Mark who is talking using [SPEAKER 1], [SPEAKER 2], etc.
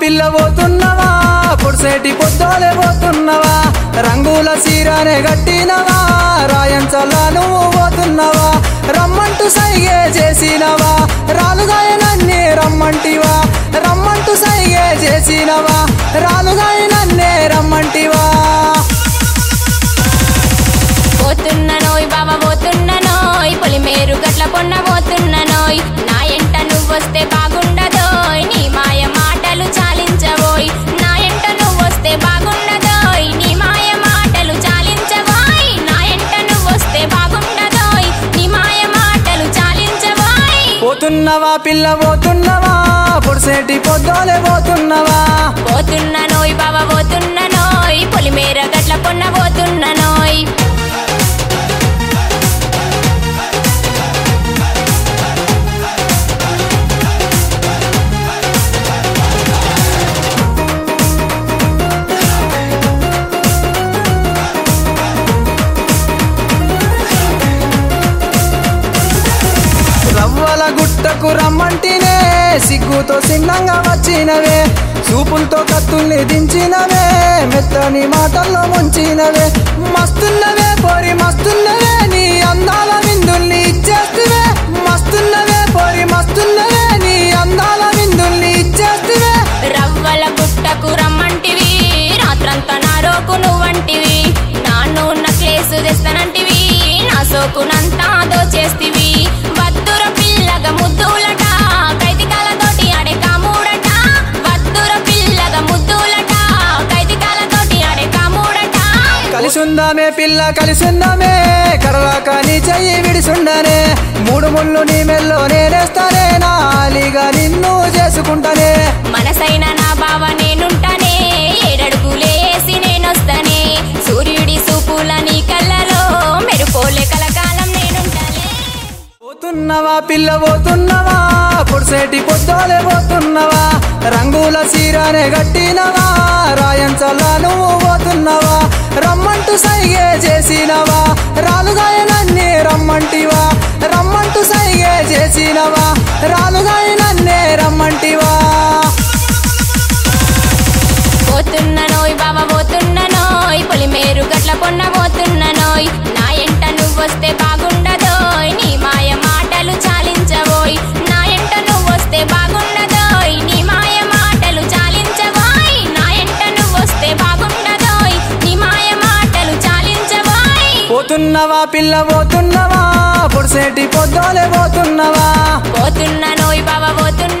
[SPEAKER 1] పిల్ల పోతున్నవా పొడిసేటి పొద్దోలే పోతున్నవా రంగుల సీరానే గట్టినవా రాయంచల్లా నువ్వు పోతున్నవా రమ్మంటూ సైగే చేసినవా రాలుగాయనన్నే రమ్మంటివా రమ్మంటూ సైగే చేసినవా రాలుగాయనన్నే రమ్మంటివా
[SPEAKER 2] పోతున్ననోయ్ బావ పోతున్ననోయ్ పొలిమేరు గట్ల పొన్న పోతున్ననోయ్ నా ఎంట నువ్వొస్తే బాగుండదోయ్ నీ మాయ మాటలు చాలించబోయ్ నా ఎంట నువ్వొస్తే బాగుండదోయ్ నీ మాయ మాటలు చాలించబోయ్ నా ఎంట నువ్వొస్తే బాగుండదోయ్ నీ మాయ మాటలు చాలించబోయ్
[SPEAKER 1] పోతున్నవా పిల్ల పోతున్నవా పొడిసేటి పొద్దోలే పోతున్నవా
[SPEAKER 2] పోతున్ననోయ్ బావ పోతున్ననోయ్ పొలిమేర గట్ల పొన్న పోతున్ననోయ్
[SPEAKER 1] రవ్వల గుట్టకు రమ్మంటినే సిగ్గుతో సిన్నంగా వచ్చినవే చూపులతో కత్తుల్ని దించినవే మెత్తని మాటల్లో ముంచినవే మస్తున్నవే పోరి మస్తున్నవే నీ అందాల విందుల్ని ఇచ్చేస్తువే మస్తున్నవే పోరి మస్తున్నవే నీ అందాల విందుల్ని ఇచ్చేస్తువే
[SPEAKER 2] రవ్వల గుట్టకు రమ్మంటివి రాత్రంతా నా రోకు నువ్వంటివి నాన్ను నక్లేసు తెస్తానంటివి నా సోకునంతా దోచేస్తివి వద్దుర పిల్లగ ముద్దులట కైతికాలతోటి ఆడే కామూడట వద్దుర పిల్లగ ముద్దులట కైతికాలతోటి ఆడే కామూడట
[SPEAKER 1] కలిసుందామే పిల్ల కలిసుందామే కడవాక నీ చెయ్యి విడిసుండనే మూడు ముళ్ళు నీ మెల్లో నేనేస్తానే నాలిగా నిన్ను చేసుకుంటానే
[SPEAKER 2] మనసైన నా బావ నేనుంటానే ఏడడుగులేసి నేనొస్తానే సూర్యుడి సూపుల నీ కళ్ళలో మెరుపోలే కలకాలం నేనుంటానే
[SPEAKER 1] పోతున్నవా పిల్ల పోతున్నవా పొడిసేటి పొద్దోలే పోతున్నవా రంగుల సీరానే గట్టినవా రాయంచల్లా నువ్వు పోతున్నవా రమ్మంటూ సైగే చేసినవా రాలుగాయనన్నే రమ్మంటివా రమ్మంటూ సైగే చేసినవా రాలుగాయనన్నే రమ్మంటివా
[SPEAKER 2] పోతున్ననోయ్ బావ పోతున్ననోయ్ పొలిమేరు గట్ల పొన్న పోతున్ననోయ్ నా ఎంట నువ్వొస్తే బాగుండదోయ్ నీ మాయ మాటలు చాలించబోయ్ నా ఎంట నువ్వొస్తే బాగుండదోయ్ నీ మాయ మాటలు చాలించబోయ్ నా ఎంట నువ్వొస్తే బాగుండదోయ్ నీ మాయ మాటలు చాలించబోయ్
[SPEAKER 1] పోతున్నవా పిల్ల పోతున్నవా పొడిసేటి పొద్దోలే పోతున్నవా
[SPEAKER 2] పోతున్ననోయ్ బావ పోతున్న